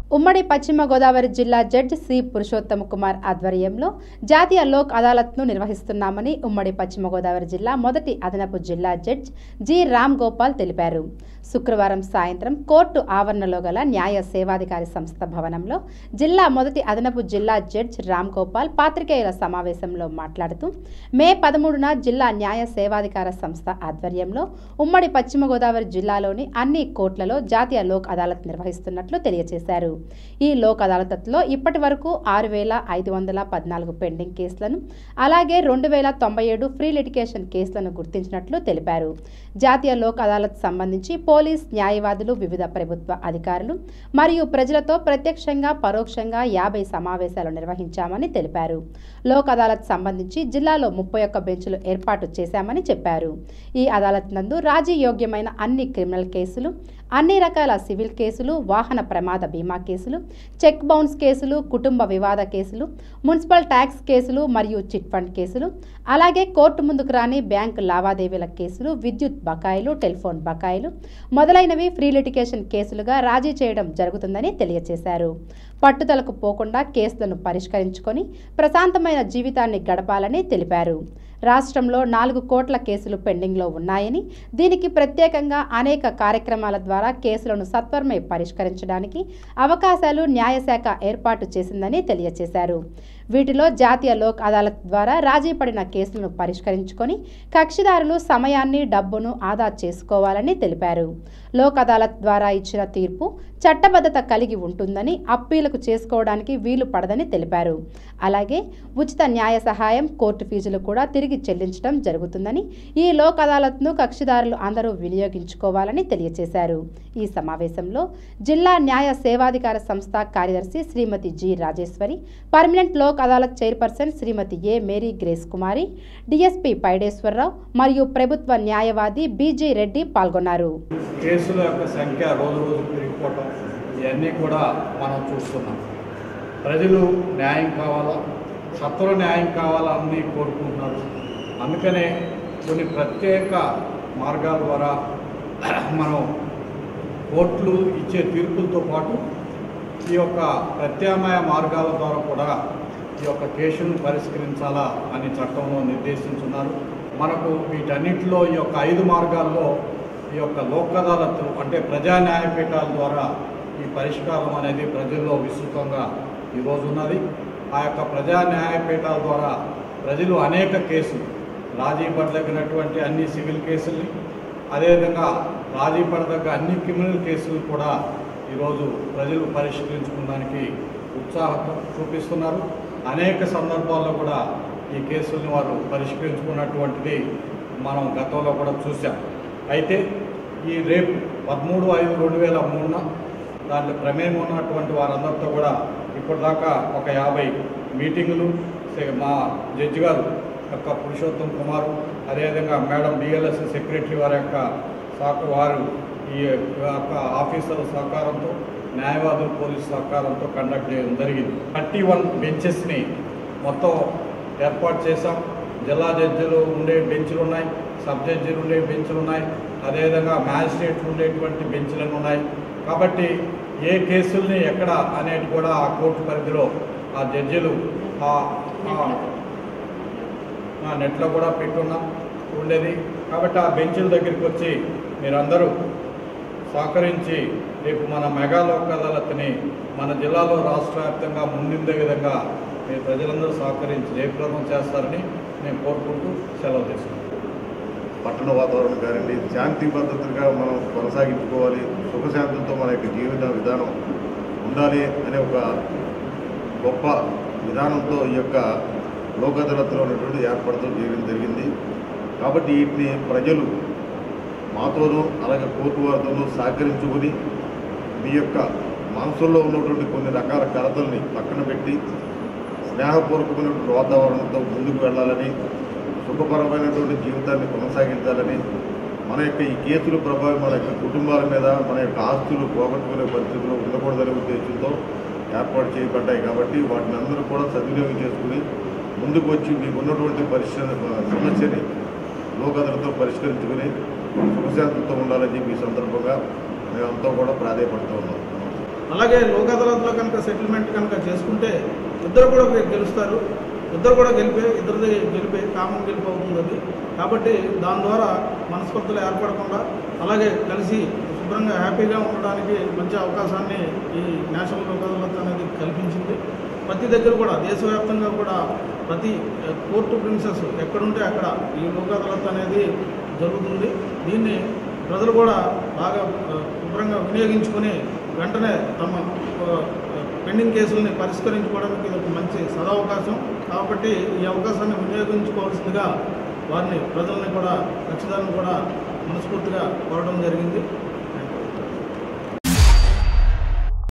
ఉమ్మడి పశ్చిమ గోదావరి జిల్లా జడ్జి సి పురుషోత్తమ కుమార్ ఆధ్వర్యంలో జాతీయ లోక్ అదాలత్ను నిర్వహిస్తున్నామని ఉమ్మడి పశ్చిమ గోదావరి జిల్లా మొదటి అదనపు జిల్లా జడ్జ్ జి రామ్ గోపాల్ తెలిపారు శుక్రవారం సాయంత్రం కోర్టు ఆవరణలో గల న్యాయ సేవాధికారి సంస్థ భవనంలో జిల్లా మొదటి అదనపు జిల్లా జడ్జ్ రామ్ గోపాల్ పాత్రికేయుల సమావేశంలో మాట్లాడుతూ మే పదమూడున జిల్లా న్యాయ సేవాధికార సంస్థ ఆధ్వర్యంలో ఉమ్మడి పశ్చిమ గోదావరి జిల్లాలోని అన్ని కోర్టులలో జాతీయ లోక్ అదాలత్ నిర్వహిస్తున్నట్లు తెలియజేశారు ఈ లోక్ అదాలత్లో ఇప్పటి వరకు ఆరు వేల ఐదు వందల పద్నాలుగు పెండింగ్ కేసులను అలాగే రెండు వేల తొంభై ఏడు ఫ్రీ లిటిగేషన్ కేసులను గుర్తించినట్లు తెలిపారు జాతీయ లోక్ అదాలత్ సంబంధించి పోలీస్ న్యాయవాదులు వివిధ ప్రభుత్వ అధికారులు మరియు ప్రజలతో ప్రత్యక్షంగా పరోక్షంగా యాభై సమావేశాలు నిర్వహించామని తెలిపారు లోక్ అదాలత్ సంబంధించి జిల్లాలో ముప్పై ఒక్క బెంచ్లు ఏర్పాటు చేశామని చెప్పారు ఈ అదాలత్ నందు రాజీ యోగ్యమైన అన్ని క్రిమినల్ కేసులు అన్ని రకాల సివిల్ కేసులు వాహన ప్రమాద బీమా కేసులు చెక్ బౌన్స్ కేసులు కుటుంబ వివాద కేసులు మున్సిపల్ ట్యాక్స్ కేసులు మరియు చిట్ ఫండ్ కేసులు అలాగే కోర్టు ముందుకు రాని బ్యాంకు లావాదేవీల కేసులు విద్యుత్ బకాయిలు టెలిఫోన్ బకాయిలు మొదలైనవి ఫ్రీ లిటిగేషన్ కేసులుగా రాజీ చేయడం జరుగుతుందని తెలియజేశారు పట్టుదలకు పోకుండా కేసులను పరిష్కరించుకొని ప్రశాంతమైన జీవితాన్ని గడపాలని తెలిపారు రాష్ట్రంలో నాలుగు కోట్ల కేసులు పెండింగ్లో ఉన్నాయని దీనికి ప్రత్యేకంగా అనేక కార్యక్రమాల ద్వారా కేసులను సత్వరమే పరిష్కరించడానికి అవకాశాలు న్యాయశాఖ ఏర్పాటు చేసిందని తెలియజేశారు వీటిలో జాతీయ లోక్ అదాలత్ ద్వారా రాజీ పడిన కేసులను పరిష్కరించుకొని కక్షిదారులు సమయాన్ని డబ్బును ఆదా చేసుకోవాలని తెలిపారు లోక్ అదాలత్ ద్వారా ఇచ్చిన తీర్పు చట్టబద్ధత కలిగి ఉంటుందని అప్పీలకు చేసుకోవడానికి వీలు పడదని తెలిపారు అలాగే ఉచిత న్యాయ సహాయం కోర్టు ఫీజులు కూడా తిరిగి చెల్లించడం జరుగుతుందని ఈ లోక్ అదాలత్ను కక్షిదారులు అందరూ వినియోగించుకోవాలని తెలియజేశారు ఈ సమావేశంలో జిల్లా న్యాయ సేవాధికార సంస్థ కార్యదర్శి Srimati G Rajeswari permanent Lok Adalat chairperson Srimati A Mary Grace Kumari DSP Paideswararao మరియు ప్రభుత్వ న్యాయవాది బీజీ రెడ్డి పాల్గొన్నారు కేసుల యొక్క సంఖ్య రోజు రోజు పెరిగిపోవటం ఇవన్నీ కూడా మనం చూస్తున్నాం ప్రజలు న్యాయం కావాలా సత్వర న్యాయం కావాలని కోరుకుంటున్నారు అందుకనే కొన్ని ప్రత్యేక మార్గాల ద్వారా మనం కోర్టులు ఇచ్చే తీర్పులతో పాటు ఈ యొక్క ప్రత్యామ్నాయ మార్గాల ద్వారా కూడా ఈ యొక్క కేసును పరిష్కరించాలా అని చట్టంలో నిర్దేశించున్నారు మనకు వీటన్నిటిలో ఈ యొక్క ఐదు మార్గాల్లో ఈ యొక్క లోక్ అదాలత్ అంటే ప్రజా న్యాయపీఠాల ద్వారా ఈ పరిష్కారం అనేది ప్రజల్లో విస్తృతంగా ఈరోజు ఉన్నది ఆ యొక్క ప్రజా న్యాయపీఠాల ద్వారా ప్రజలు అనేక కేసులు రాజీ పడదగినటువంటి అన్ని సివిల్ కేసుల్ని అదేవిధంగా రాజీ పడదగ్గ అన్ని క్రిమినల్ కేసులు కూడా ఈరోజు ప్రజలు పరిష్కరించుకోవడానికి ఉత్సాహం చూపిస్తున్నారు అనేక సందర్భాల్లో కూడా ఈ కేసుల్ని వారు పరిష్కరించుకున్నటువంటిది మనం గతంలో కూడా చూసాం అయితే ఈ రేపు పదమూడు ఐదు రెండు వేల మూడున దాంట్లో ప్రమేయం ఉన్నటువంటి వారందరితో కూడా ఇప్పటిదాకా ఒక యాభై మీటింగులు సే- మా జడ్జి గారు యొక్క పురుషోత్తం కుమార్ అదేవిధంగా మేడం డిఎల్ఎస్ సెక్రటరీ వారి యొక్క సహక వారు ఈ యొక్క ఆఫీసర్ల సహకారంతో న్యాయవాదులు పోలీసు సహకారంతో కండక్ట్ చేయడం జరిగింది థర్టీ వన్ బెంచెస్ని మొత్తం ఏర్పాటు చేశాం జిల్లా జడ్జిలు ఉండే బెంచ్లు ఉన్నాయి సబ్ జడ్జిలు ఉండే బెంచ్లు ఉన్నాయి అదేవిధంగా మ్యాజిస్ట్రేట్లు ఉండేటువంటి బెంచ్లను ఉన్నాయి కాబట్టి ఏ కేసుల్ని ఎక్కడ అనేది కూడా ఆ కోర్టు పరిధిలో ఆ జడ్జిలు ఆ- ఆ- ఆ నెట్లో కూడా పెట్టున్నాం ఉండేది కాబట్టి ఆ బెంచ్ల దగ్గరికి వచ్చి మీరందరూ సహకరించి రేపు మన మెగా లోక్ అదాలత్ని మన జిల్లాలో రాష్ట్ర వ్యాప్తంగా ముందుండే విధంగా మీ ప్రజలందరూ సహకరించి జయప్రదం చేస్తారని నేను కోరుకుంటూ సెలవు తీసుకుంటాను పట్టణ వాతావరణం కానివ్వండి శాంతి భద్రతగా మనం కొనసాగించుకోవాలి సుఖశాంతులతో మన యొక్క జీవిత విధానం ఉండాలి అనే ఒక గొప్ప విధానంతో ఈ యొక్క లోక్ అదాలత్లో ఉన్నటువంటి ఏర్పడటం చేయడం జరిగింది కాబట్టి వీటిని ప్రజలు మాతోనూ అలాగే కోర్టు వారితోనూ సహకరించుకొని మీ యొక్క మనసుల్లో ఉన్నటువంటి కొన్ని రకాల కలతల్ని పక్కన పెట్టి స్నేహపూర్వకమైనటువంటి వాతావరణంతో ముందుకు వెళ్ళాలని సుఖపరమైనటువంటి జీవితాన్ని కొనసాగించాలని మన యొక్క ఈ కేసుల ప్రభావం మన యొక్క కుటుంబాల మీద మన యొక్క ఆస్తులు పోగొట్టుకునే పరిస్థితులు ఉండకూడదనే ఉద్దేశంతో ఏర్పాటు చేయబడ్డాయి కాబట్టి వాటిని అందరూ కూడా సద్వినియోగం చేసుకుని ముందుకు వచ్చి మీకు ఉన్నటువంటి పరిశ్రమ సమస్యని లోకదలతో పరిష్కరించుకుని సుఖశాంతితో ఉండాలని చెప్పి ఈ సందర్భంగా మేమంతా కూడా ప్రాధాయపడుతూ ఉన్నాం అలాగే లోక్ అదాలత్లో కనుక సెటిల్మెంట్ కనుక చేసుకుంటే ఇద్దరు కూడా గెలుస్తారు ఇద్దరు కూడా గెలిపే ఇద్దరిది గెలిపే కామన్ గెలుపు అవుతుంది అది కాబట్టి దాని ద్వారా మనస్పర్ధలు ఏర్పడకుండా అలాగే కలిసి శుభ్రంగా హ్యాపీగా ఉండడానికి మంచి అవకాశాన్ని ఈ నేషనల్ లోక్ అదాలత్ అనేది కల్పించింది ప్రతి దగ్గర కూడా దేశవ్యాప్తంగా కూడా ప్రతి ఆ, కోర్టు ప్రిన్సెస్ ఎక్కడుంటే అక్కడ ఈ లోక్ అదాలత్ అనేది జరుగుతుంది దీన్ని ప్రజలు కూడా బాగా ఆ, శుభ్రంగా వినియోగించుకొని వెంటనే తమ ఆ, పెండింగ్ కేసుల్ని పరిష్కరించుకోవడానికి ఇది ఒక మంచి సదవకాశం కాబట్టి ఈ అవకాశాన్ని వినియోగించుకోవాల్సిందిగా వారిని ప్రజల్ని కూడా కక్షిదారులను కూడా మనస్ఫూర్తిగా కోరడం జరిగింది